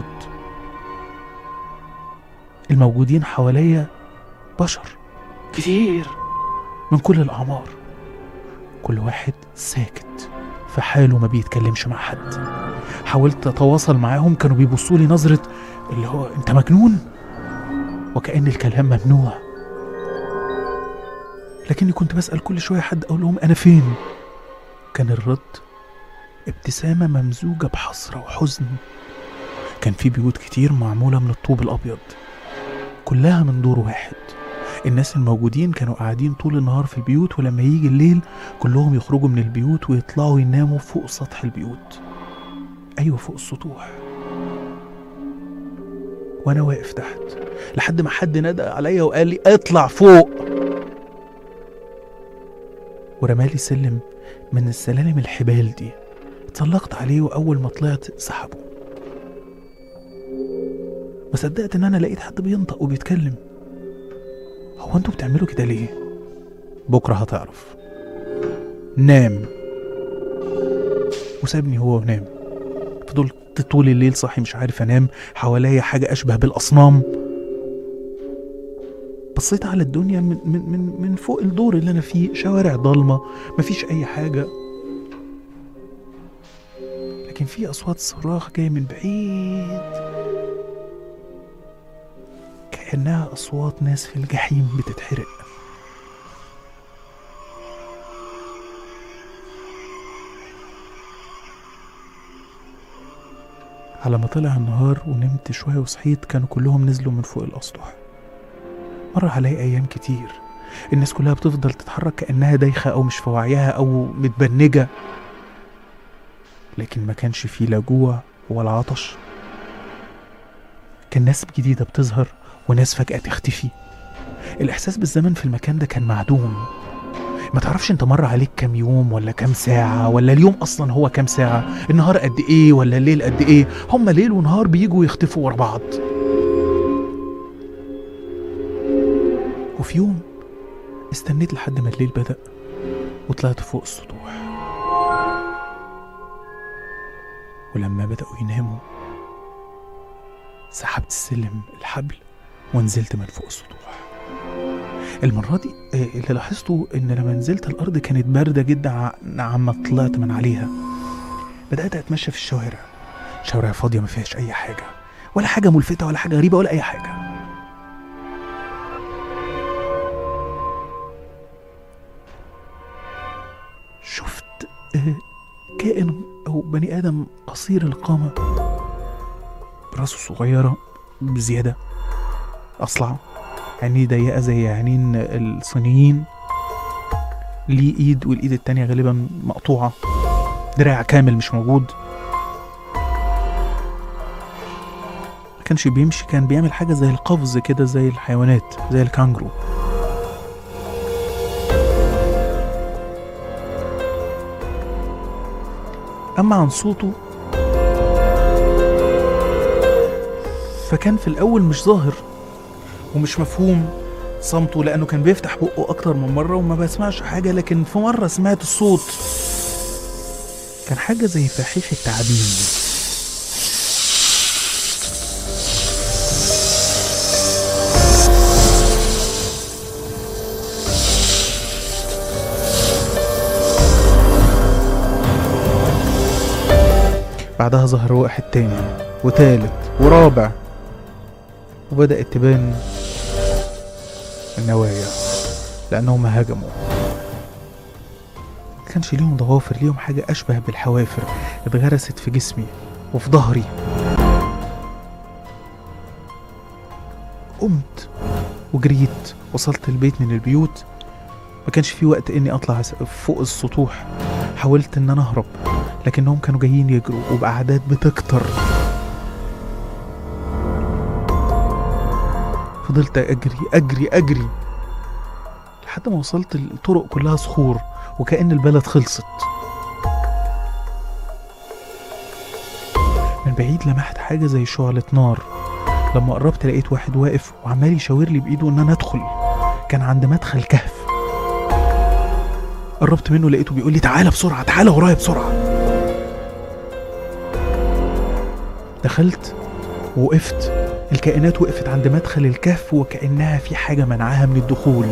الموجودين حواليا بشر كتير من كل الاعمار كل واحد ساكت في حاله ما بيتكلمش مع حد حاولت اتواصل معاهم كانوا بيبصوا لي نظره اللي هو انت مجنون وكأن الكلام ممنوع لكني كنت بسأل كل شوية حد أقول لهم أنا فين كان الرد ابتسامة ممزوجة بحسرة وحزن كان في بيوت كتير معمولة من الطوب الأبيض كلها من دور واحد الناس الموجودين كانوا قاعدين طول النهار في البيوت ولما يجي الليل كلهم يخرجوا من البيوت ويطلعوا يناموا فوق سطح البيوت أيوة فوق السطوح وأنا واقف تحت لحد ما حد نادى عليا وقال لي اطلع فوق ورمالي سلم من السلالم الحبال دي اتسلقت عليه وأول ما طلعت سحبه ما صدقت إن أنا لقيت حد بينطق وبيتكلم هو انتوا بتعملوا كده ليه؟ بكرة هتعرف نام وسابني هو ونام فضلت طول الليل صاحي مش عارف انام حواليا حاجة اشبه بالاصنام بصيت على الدنيا من, من, من, من فوق الدور اللي انا فيه شوارع ضلمة مفيش اي حاجة لكن في اصوات صراخ جاية من بعيد كأنها أصوات ناس في الجحيم بتتحرق على ما طلع النهار ونمت شوية وصحيت كانوا كلهم نزلوا من فوق الأسطح مر علي أيام كتير الناس كلها بتفضل تتحرك كأنها دايخة أو مش في وعيها أو متبنجة لكن ما كانش فيه لا جوع ولا عطش كان ناس جديدة بتظهر وناس فجأة تختفي الإحساس بالزمن في المكان ده كان معدوم ما تعرفش انت مر عليك كام يوم ولا كام ساعة ولا اليوم أصلا هو كام ساعة النهار قد إيه ولا الليل قد إيه هما ليل ونهار بيجوا ويختفوا ورا بعض وفي يوم استنيت لحد ما الليل بدأ وطلعت فوق السطوح ولما بدأوا يناموا سحبت السلم الحبل ونزلت من فوق السطوح المرة دي آه، اللي لاحظته إن لما نزلت الأرض كانت باردة جدا ع- عما طلعت من عليها بدأت أتمشى في الشوارع شوارع فاضية ما فيهاش أي حاجة ولا حاجة ملفتة ولا حاجة غريبة ولا أي حاجة شفت آه، كائن أو بني آدم قصير القامة راسه صغيرة بزيادة أصلع عينيه ضيقة زي عينين الصينيين ليه إيد والإيد التانية غالبا مقطوعة دراع كامل مش موجود ما كانش بيمشي كان بيعمل حاجة زي القفز كده زي الحيوانات زي الكانجرو أما عن صوته فكان في الأول مش ظاهر ومش مفهوم صمته لأنه كان بيفتح بقه أكتر من مرة وما بسمعش حاجة لكن في مرة سمعت الصوت كان حاجة زي فحيح التعابين بعدها ظهر واحد تاني وتالت ورابع وبدأت تبان النوايا لأنهم هاجموا ما كانش ليهم ضوافر ليهم حاجة أشبه بالحوافر اتغرست في جسمي وفي ظهري قمت وجريت وصلت البيت من البيوت ما كانش في وقت اني اطلع فوق السطوح حاولت ان انا اهرب لكنهم كانوا جايين يجروا وبأعداد بتكتر فضلت أجري أجري أجري لحد ما وصلت الطرق كلها صخور وكأن البلد خلصت من بعيد لمحت حاجة زي شعلة نار لما قربت لقيت واحد واقف وعمال يشاور لي بإيده إن أنا أدخل كان عند مدخل كهف قربت منه لقيته بيقول لي تعالى بسرعة تعالى ورايا بسرعة دخلت ووقفت الكائنات وقفت عند مدخل الكهف وكأنها في حاجة منعها من الدخول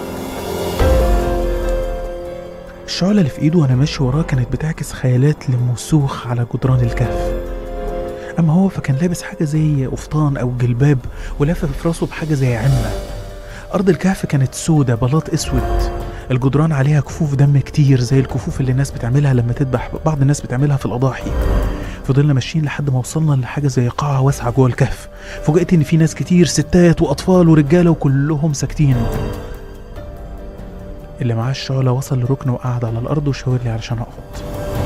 الشعلة اللي في ايده وانا ماشي وراه كانت بتعكس خيالات لمسوخ على جدران الكهف اما هو فكان لابس حاجة زي قفطان او جلباب ولافف في راسه بحاجة زي عمة ارض الكهف كانت سودة بلاط اسود الجدران عليها كفوف دم كتير زي الكفوف اللي الناس بتعملها لما تذبح بعض الناس بتعملها في الاضاحي فضلنا ماشيين لحد ما وصلنا لحاجه زي قاعه واسعه جوه الكهف فوجئت ان في ناس كتير ستات واطفال ورجاله وكلهم ساكتين اللي معاه الشعلة وصل لركن وقعد على الأرض وشاور لي علشان أقعد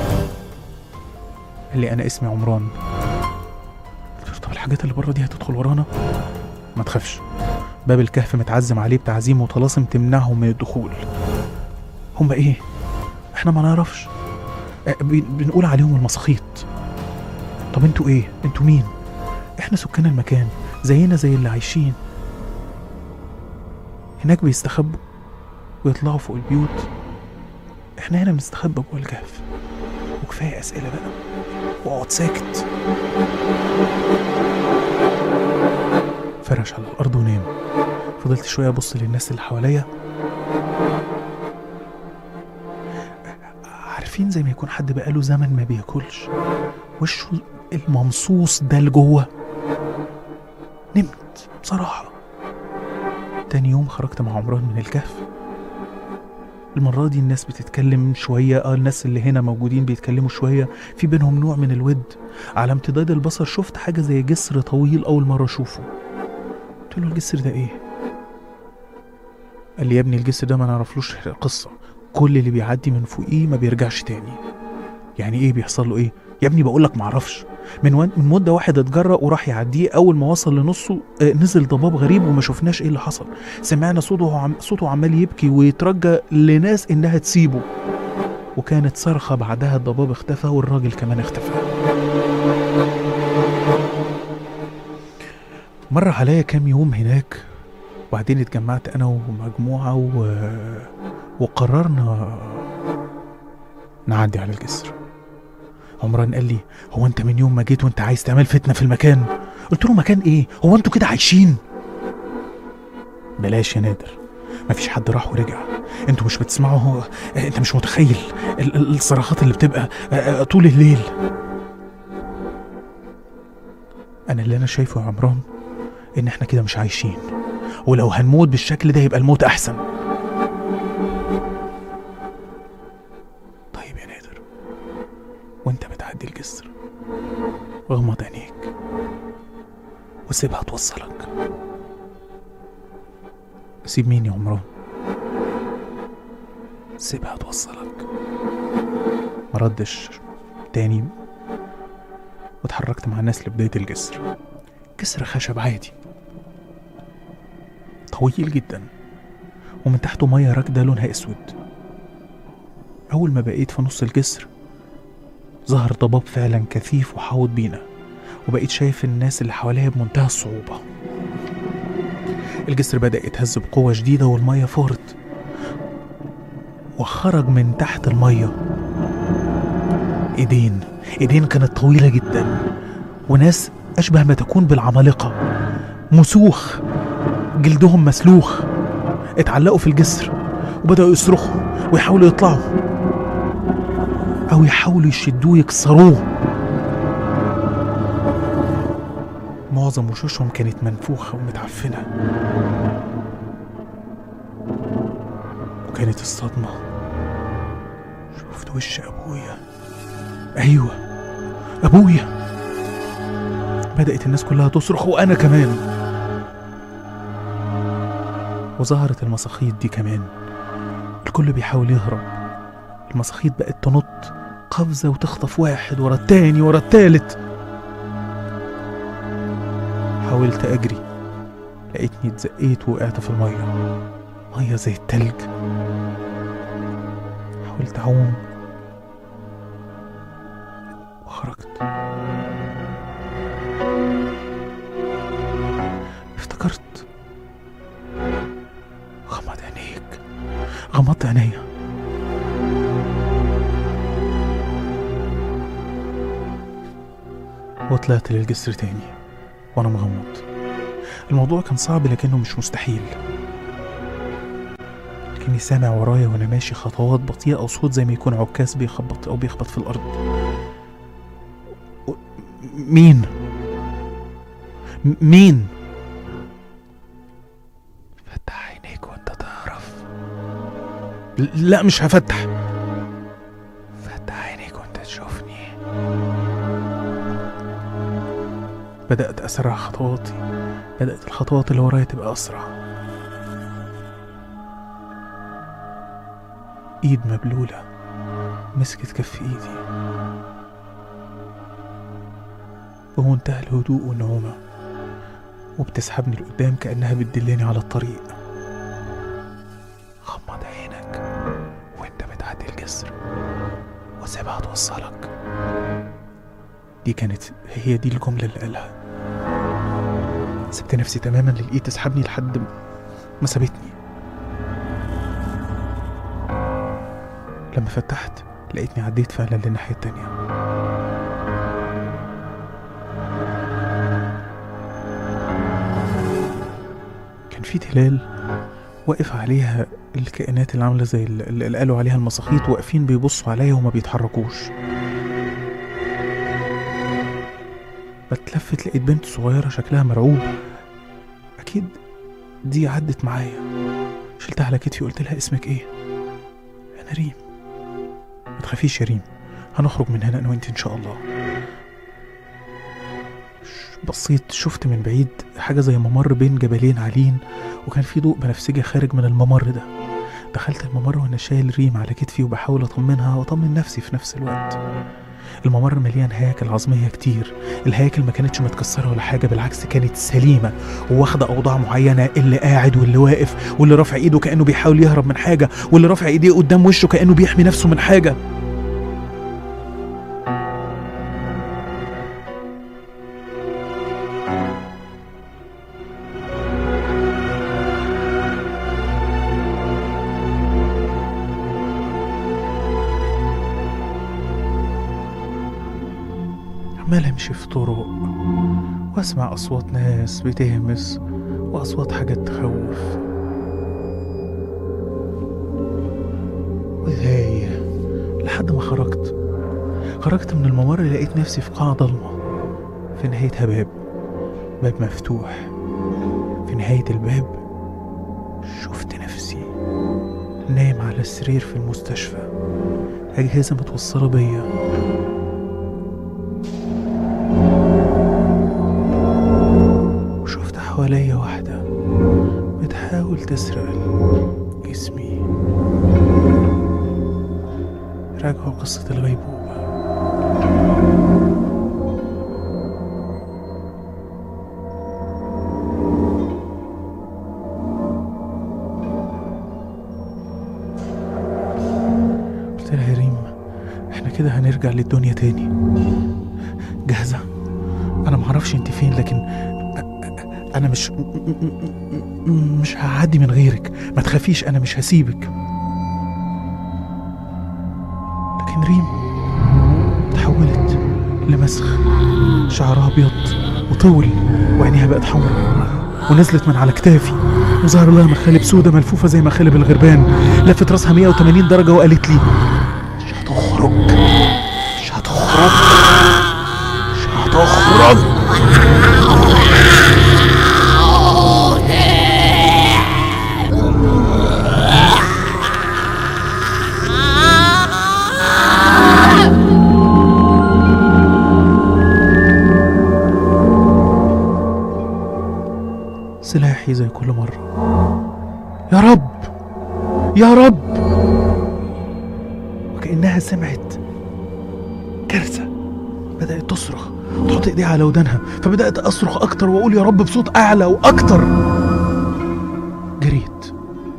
قال لي أنا اسمي عمران قلت له طب الحاجات اللي بره دي هتدخل ورانا ما تخافش باب الكهف متعزم عليه بتعزيم وطلاسم تمنعهم من الدخول هم ايه احنا ما نعرفش آه، بن- بنقول عليهم المساخيط طب انتوا ايه انتوا مين احنا سكان المكان زينا زي اللي عايشين هناك بيستخبوا ويطلعوا فوق البيوت احنا هنا بنستخبى جوه الكهف وكفايه اسئله بقى واقعد ساكت فرش على الارض ونام فضلت شويه ابص للناس اللي حواليا عارفين زي ما يكون حد بقاله زمن ما بياكلش وشه الممصوص ده لجوه نمت بصراحه تاني يوم خرجت مع عمران من الكهف المرة دي الناس بتتكلم شوية اه الناس اللي هنا موجودين بيتكلموا شوية في بينهم نوع من الود على امتداد البصر شفت حاجة زي جسر طويل أول مرة أشوفه قلت له الجسر ده إيه؟ قال لي يا ابني الجسر ده ما نعرفلوش قصة كل اللي بيعدي من فوقيه ما بيرجعش تاني يعني إيه بيحصل له إيه؟ يا ابني بقول لك معرفش من, ون... من مدة واحد اتجرأ وراح يعديه أول ما وصل لنصه آه، نزل ضباب غريب وما شفناش إيه اللي حصل سمعنا صوته عم... صوته عمال يبكي ويترجى لناس إنها تسيبه وكانت صرخة بعدها الضباب اختفى والراجل كمان اختفى مر عليا كام يوم هناك وبعدين اتجمعت أنا ومجموعة و... وقررنا نعدي على الجسر عمران قال لي هو انت من يوم ما جيت وانت عايز تعمل فتنة في المكان قلت له مكان ايه هو انتوا كده عايشين بلاش يا نادر مفيش حد راح ورجع انتوا مش بتسمعوا هو اه، انت مش متخيل ال- ال- الصراخات اللي بتبقى اه، اه، طول الليل انا اللي انا شايفه يا عمران ان احنا كده مش عايشين ولو هنموت بالشكل ده يبقى الموت احسن طيب يا نادر وانت بتعدي الجسر غمض عينيك وسيبها توصلك سيب مين يا عمران سيبها توصلك مردش تاني واتحركت مع الناس لبداية الجسر جسر خشب عادي طويل جدا ومن تحته مية راكدة لونها اسود أول ما بقيت في نص الجسر ظهر ضباب فعلا كثيف وحاوط بينا وبقيت شايف الناس اللي حواليا بمنتهى الصعوبة الجسر بدأ يتهز بقوة شديدة والمية فارت وخرج من تحت المية ايدين ايدين كانت طويلة جدا وناس أشبه ما تكون بالعمالقة مسوخ جلدهم مسلوخ اتعلقوا في الجسر وبدأوا يصرخوا ويحاولوا يطلعوا أو يحاولوا يشدوه يكسروه معظم وشوشهم كانت منفوخة ومتعفنة وكانت الصدمة شفت وش أبويا أيوة أبويا بدأت الناس كلها تصرخ وأنا كمان وظهرت المساخيط دي كمان الكل بيحاول يهرب المساخيط بقت تنط قفزة وتخطف واحد ورا التاني ورا التالت حاولت أجري لقيتني اتزقيت ووقعت في المية مية زي التلج حاولت أعوم وخرجت افتكرت غمض عينيك غمضت عينيا وطلعت للجسر تاني وانا مغمض الموضوع كان صعب لكنه مش مستحيل لكني سامع ورايا وانا ماشي خطوات بطيئة او صوت زي ما يكون عكاز بيخبط او بيخبط في الارض و- مين م- مين فتح عينيك وانت تعرف ل- لا مش هفتح فتح عينيك وانت تشوفني بدأت أسرع خطواتي بدأت الخطوات اللي ورايا تبقى أسرع إيد مبلولة مسكت كف إيدي بمنتهى الهدوء والنعومة وبتسحبني لقدام كأنها بتدلني على الطريق غمض عينك وانت بتعدي الجسر وسيبها توصلك دي كانت هي دي الجملة اللي قالها سبت نفسي تماما للقيت تسحبني لحد ما سابتني لما فتحت لقيتني عديت فعلا للناحية التانية كان في تلال واقف عليها الكائنات اللي عاملة زي ال- اللي قالوا عليها المساخيط واقفين بيبصوا عليا وما بيتحركوش بتلفت لقيت بنت صغيرة شكلها مرعوب أكيد دي عدت معايا شلتها على كتفي وقلت لها اسمك ايه أنا ريم ما تخافيش يا ريم هنخرج من هنا أنا وأنت إن شاء الله ش- بصيت شفت من بعيد حاجة زي ممر بين جبلين عاليين وكان في ضوء بنفسجي خارج من الممر ده دخلت الممر وأنا شايل ريم على كتفي وبحاول أطمنها وأطمن نفسي في نفس الوقت الممر مليان هياكل عظمية كتير الهياكل ما كانتش متكسرة ولا حاجة بالعكس كانت سليمة وواخدة أوضاع معينة اللي قاعد واللي واقف واللي رافع إيده كأنه بيحاول يهرب من حاجة واللي رافع إيديه قدام وشه كأنه بيحمي نفسه من حاجة عمال امشي في طرق واسمع اصوات ناس بتهمس واصوات حاجات تخوف وتايه لحد ما خرجت خرجت من الممر لقيت نفسي في قاعة ضلمة في نهايتها باب باب مفتوح في نهاية الباب شفت نفسي نايم على السرير في المستشفى أجهزة متوصلة بيا وشفت حواليا واحدة بتحاول تسرق جسمي راجعوا قصة الغيبوبة قلت لها يا ريم احنا كده هنرجع للدنيا تاني جاهزة انا معرفش انت فين لكن انا مش مش هعدي من غيرك ما تخافيش انا مش هسيبك لكن ريم تحولت لمسخ شعرها ابيض وطول وعينيها بقت حمراء ونزلت من على كتافي وظهر لها مخالب سودة ملفوفة زي مخالب الغربان لفت راسها 180 درجة وقالت لي مش هتخرج مش هتخرج مش هتخرج سلاحي زي كل مرة يا رب يا رب وكأنها سمعت كارثة بدأت تصرخ وتحط ايديها على ودانها فبدأت أصرخ أكتر وأقول يا رب بصوت أعلى وأكتر جريت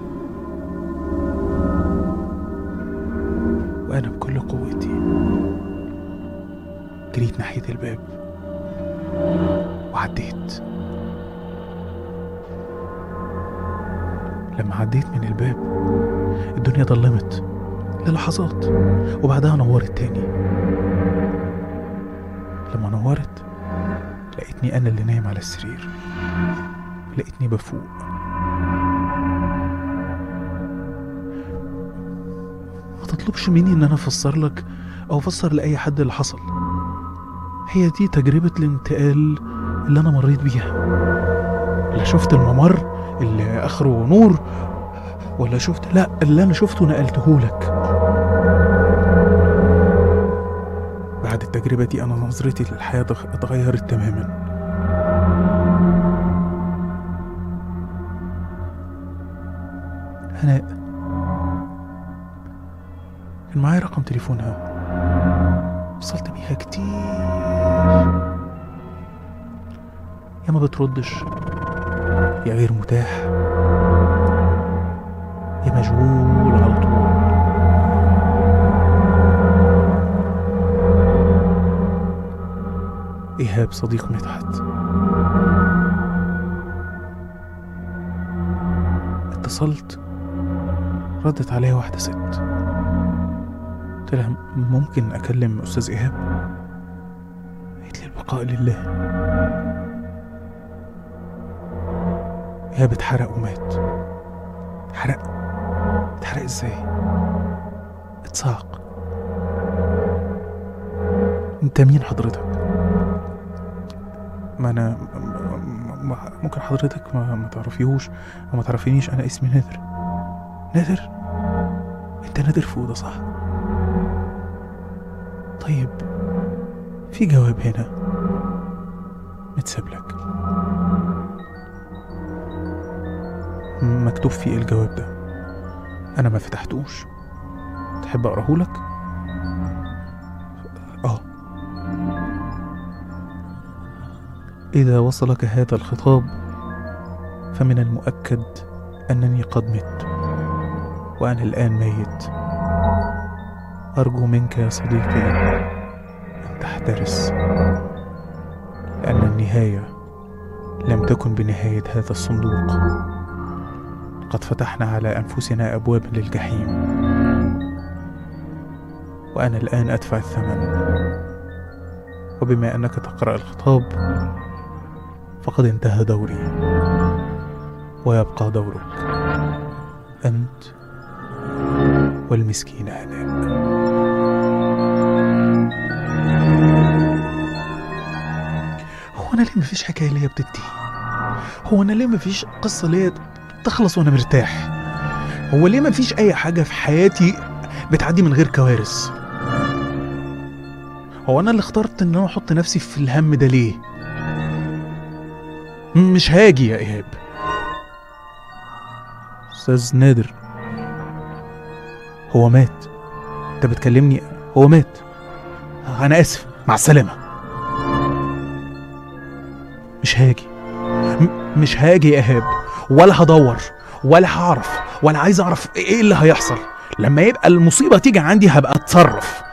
وأنا بكل قوتي جريت ناحية الباب وعديت لما عديت من الباب الدنيا ضلمت للحظات وبعدها نورت تاني لما نورت لقيتني أنا اللي نايم على السرير لقيتني بفوق ما تطلبش مني ان انا افسر لك او افسر لاي حد اللي حصل هي دي تجربة الانتقال اللي انا مريت بيها لا شفت الممر اللي اخره نور ولا شفت لا اللي انا شفته نقلته لك بعد التجربة دي انا نظرتي للحياة اتغيرت تماما هناء كان معايا رقم تليفونها اتصلت بيها كتير يا ما بتردش يا غير متاح يا مشغول على طول إيهاب صديق مدحت اتصلت ردت عليا واحدة ست قلت لها ممكن أكلم أستاذ إيهاب قالت لي البقاء لله إيهاب اتحرق ومات اتحرق اتحرق ازاي اتصعق انت مين حضرتك ما انا م- م- ممكن حضرتك ما, ما تعرفيهوش او ما تعرفينيش انا اسمي نادر نادر انت نادر فودة صح طيب في جواب هنا متساب لك مكتوب فيه إيه الجواب ده انا ما فتحتوش تحب اقراه لك اه اذا وصلك هذا الخطاب فمن المؤكد انني قد مت وانا الان ميت ارجو منك يا صديقي ان تحترس لان النهايه لم تكن بنهايه هذا الصندوق قد فتحنا على انفسنا ابوابا للجحيم وانا الان ادفع الثمن وبما انك تقرا الخطاب فقد انتهى دوري ويبقى دورك انت والمسكينه هناء هو انا ليه مفيش حكايه ليا بتنتهي هو انا ليه مفيش قصه ليا تخلص وانا مرتاح هو ليه مفيش اي حاجه في حياتي بتعدي من غير كوارث هو انا اللي اخترت ان انا احط نفسي في الهم ده ليه مش هاجي يا ايهاب استاذ نادر هو مات انت بتكلمني هو مات انا اسف مع السلامه مش هاجي م- مش هاجي يا ايهاب ولا هدور ولا هعرف ولا عايز اعرف ايه اللي هيحصل لما يبقى المصيبه تيجي عندي هبقى اتصرف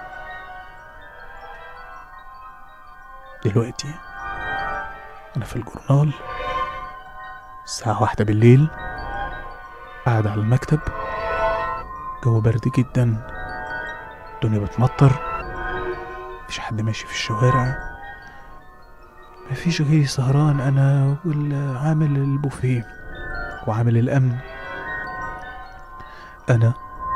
دلوقتي انا في الجورنال الساعه واحدة بالليل قاعد على المكتب جو برد جدا الدنيا بتمطر مفيش حد ماشي في الشوارع مفيش غيري سهران انا والعامل البوفيه وعامل الامن انا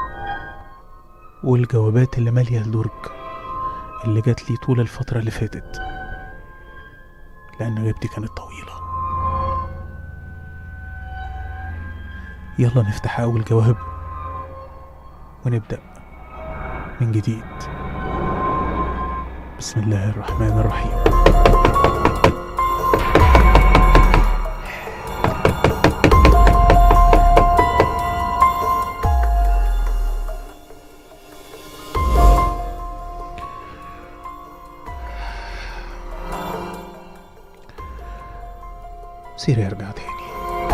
والجوابات اللي ماليه الدرج اللي جات لي طول الفتره اللي فاتت لان غيبتي كانت طويله يلا نفتح اول جواب ونبدا من جديد بسم الله الرحمن الرحيم سير يرجع تاني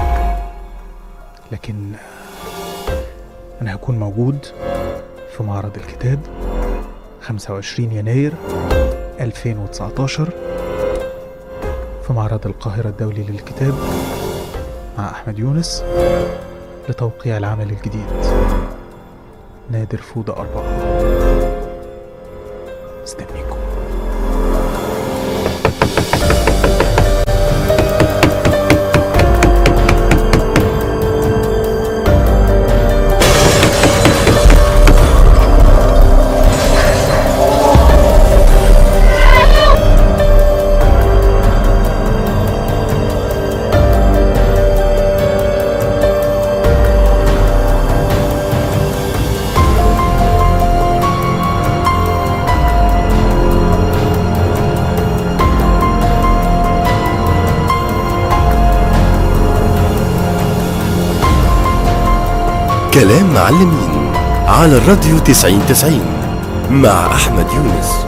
لكن أنا هكون موجود في معرض الكتاب 25 يناير 2019 في معرض القاهرة الدولي للكتاب مع أحمد يونس لتوقيع العمل الجديد نادر فودة أربعة استنيكم
كلام معلمين على الراديو 90 90 مع أحمد يونس